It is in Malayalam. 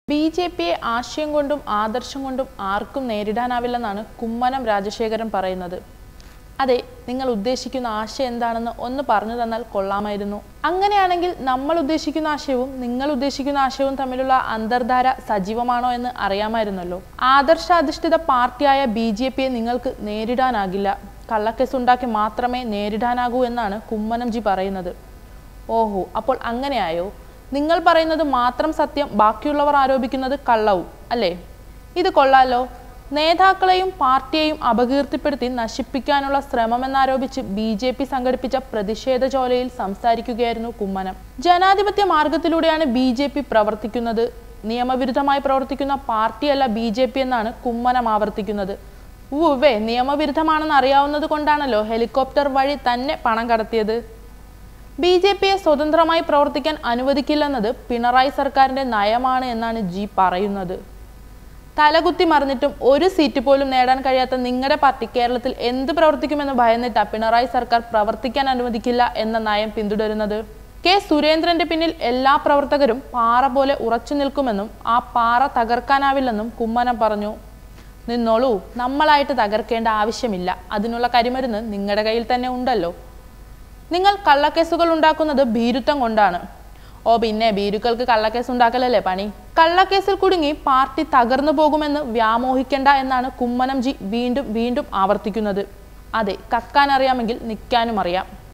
ബി ജെ പിയെ ആശയം കൊണ്ടും ആദർശം കൊണ്ടും ആർക്കും നേരിടാനാവില്ലെന്നാണ് കുമ്മനം രാജശേഖരൻ പറയുന്നത് അതെ നിങ്ങൾ ഉദ്ദേശിക്കുന്ന ആശയം എന്താണെന്ന് ഒന്ന് പറഞ്ഞു തന്നാൽ കൊള്ളാമായിരുന്നു അങ്ങനെയാണെങ്കിൽ നമ്മൾ ഉദ്ദേശിക്കുന്ന ആശയവും നിങ്ങൾ ഉദ്ദേശിക്കുന്ന ആശയവും തമ്മിലുള്ള അന്തർധാര സജീവമാണോ എന്ന് അറിയാമായിരുന്നല്ലോ ആദർശാധിഷ്ഠിത പാർട്ടിയായ ബി ജെ പിയെ നിങ്ങൾക്ക് നേരിടാനാകില്ല കള്ളക്കേസ് ഉണ്ടാക്കി മാത്രമേ നേരിടാനാകൂ എന്നാണ് കുമ്മനം ജി പറയുന്നത് ഓഹോ അപ്പോൾ അങ്ങനെയായോ നിങ്ങൾ പറയുന്നത് മാത്രം സത്യം ബാക്കിയുള്ളവർ ആരോപിക്കുന്നത് കള്ളവും അല്ലേ ഇത് കൊള്ളാലോ നേതാക്കളെയും പാർട്ടിയെയും അപകീർത്തിപ്പെടുത്തി നശിപ്പിക്കാനുള്ള ശ്രമമെന്നാരോപിച്ച് ബി ജെ പി സംഘടിപ്പിച്ച പ്രതിഷേധ ചോലയിൽ സംസാരിക്കുകയായിരുന്നു കുമ്മനം ജനാധിപത്യ മാർഗത്തിലൂടെയാണ് ബി ജെ പി പ്രവർത്തിക്കുന്നത് നിയമവിരുദ്ധമായി പ്രവർത്തിക്കുന്ന പാർട്ടിയല്ല ബി ജെ പി എന്നാണ് കുമ്മനം ആവർത്തിക്കുന്നത് ഉവ്വേ നിയമവിരുദ്ധമാണെന്ന് അറിയാവുന്നത് കൊണ്ടാണല്ലോ ഹെലികോപ്റ്റർ വഴി തന്നെ പണം കടത്തിയത് ബി ജെ പിയെ സ്വതന്ത്രമായി പ്രവർത്തിക്കാൻ അനുവദിക്കില്ലെന്നത് പിണറായി സർക്കാരിന്റെ നയമാണ് എന്നാണ് ജി പറയുന്നത് തലകുത്തി മറിഞ്ഞിട്ടും ഒരു സീറ്റ് പോലും നേടാൻ കഴിയാത്ത നിങ്ങളുടെ പാർട്ടി കേരളത്തിൽ എന്ത് പ്രവർത്തിക്കുമെന്ന് ഭയന്നിട്ടാ പിണറായി സർക്കാർ പ്രവർത്തിക്കാൻ അനുവദിക്കില്ല എന്ന നയം പിന്തുടരുന്നത് കെ സുരേന്ദ്രന്റെ പിന്നിൽ എല്ലാ പ്രവർത്തകരും പാറ പോലെ ഉറച്ചു നിൽക്കുമെന്നും ആ പാറ തകർക്കാനാവില്ലെന്നും കുമ്മനം പറഞ്ഞു നിന്നോളൂ നമ്മളായിട്ട് തകർക്കേണ്ട ആവശ്യമില്ല അതിനുള്ള കരിമരുന്ന് നിങ്ങളുടെ കയ്യിൽ തന്നെ ഉണ്ടല്ലോ നിങ്ങൾ കള്ളക്കേസുകൾ ഉണ്ടാക്കുന്നത് ഭീരുത്വം കൊണ്ടാണ് ഓ പിന്നെ ഭീരുക്കൾക്ക് കള്ളക്കേസ് ഉണ്ടാക്കലല്ലേ പണി കള്ളക്കേസിൽ കുടുങ്ങി പാർട്ടി തകർന്നു പോകുമെന്ന് വ്യാമോഹിക്കേണ്ട എന്നാണ് കുമ്മനം ജി വീണ്ടും വീണ്ടും ആവർത്തിക്കുന്നത് അതെ കക്കാൻ അറിയാമെങ്കിൽ നിൽക്കാനും അറിയാം